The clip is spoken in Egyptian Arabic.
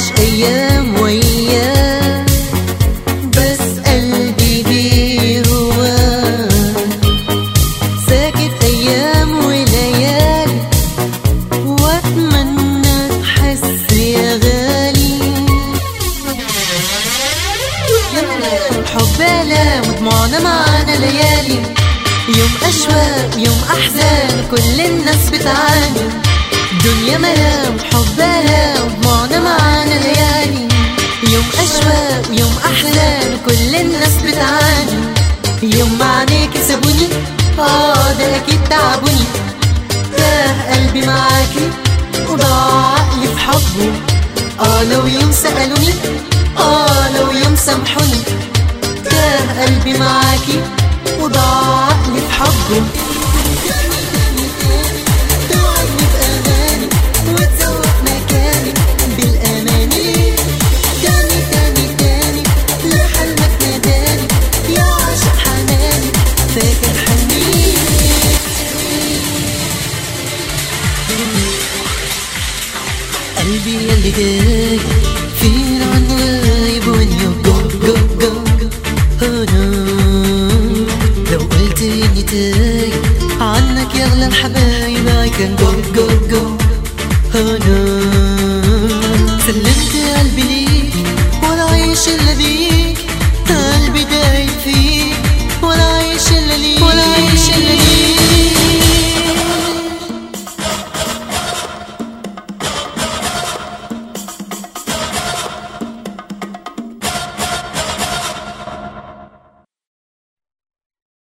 عايش ايام وياه بس قلبي بيه هو ساكت ايام وليالي واتمنى تحس يا غالي حب آلام ودموعنا معانا ليالي يوم أشواق يوم أحزان كل الناس بتعاني دنيا ملام حب آلام ودموعنا معانا ليالي يوم أشواق يوم أحزان كل الناس بتعاني يوم ما عينيك سابوني اه ده أكيد تعبوني تاه قلبي معاكي وضاع عقلي في حبه اه لو يوم سألوني اه لو يوم سامحوني تاه قلبي معاكي وضاع عقلي في حبه توعدني بأغاني وتزوق مكاني بالأماني تاني تاني تاني لحلمك ناداني يا عاشق حناني فاكر حنيني قلبي يلي جاي فين عن غايب when you go go go oh no لو قلت اني تايه عنك يا اغلى الحبايب I can go go go oh no